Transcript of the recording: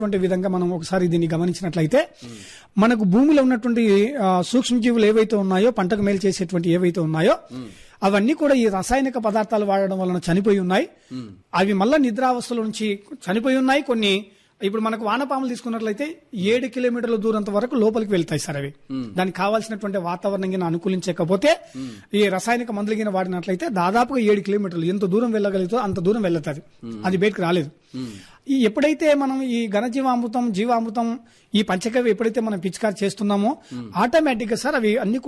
ఉన్నటువంటి విధంగా మనం ఒకసారి దీన్ని గమనించినట్లయితే మనకు భూమిలో ఉన్నటువంటి ఆ, సూక్ష్మజీవులు ఏవైతే ఉన్నాయో పంటకు మేలు చేసేటువంటి ఏవైతే ఉన్నాయో అవన్నీ కూడా ఈ రసాయనిక పదార్థాలు వాడడం వలన చనిపోయి ఉన్నాయి అవి మళ్ళా నిద్రావస్థల నుంచి చనిపోయి ఉన్నాయి కొన్ని ఇప్పుడు మనకు వానపాములు తీసుకున్నట్లయితే ఏడు కిలోమీటర్ల దూరంత వరకు లోపలికి వెళ్తాయి సార్ అవి దానికి కావాల్సినటువంటి వాతావరణం గిన అనుకూలించకపోతే ఈ రసాయనిక మందులు గిన వాడినట్లయితే దాదాపుగా ఏడు కిలోమీటర్లు ఎంత దూరం వెళ్ళగలుగుతో అంత దూరం వెళ్ళతుంది అది బయటకు రాలేదు ఈ ఎప్పుడైతే మనం ఈ ఘనజీవామృతం జీవామృతం ఈ పంచకవి ఎప్పుడైతే మనం పిచికారి చేస్తున్నామో ఆటోమేటిక్ గా సార్ అవి అన్ని కూడా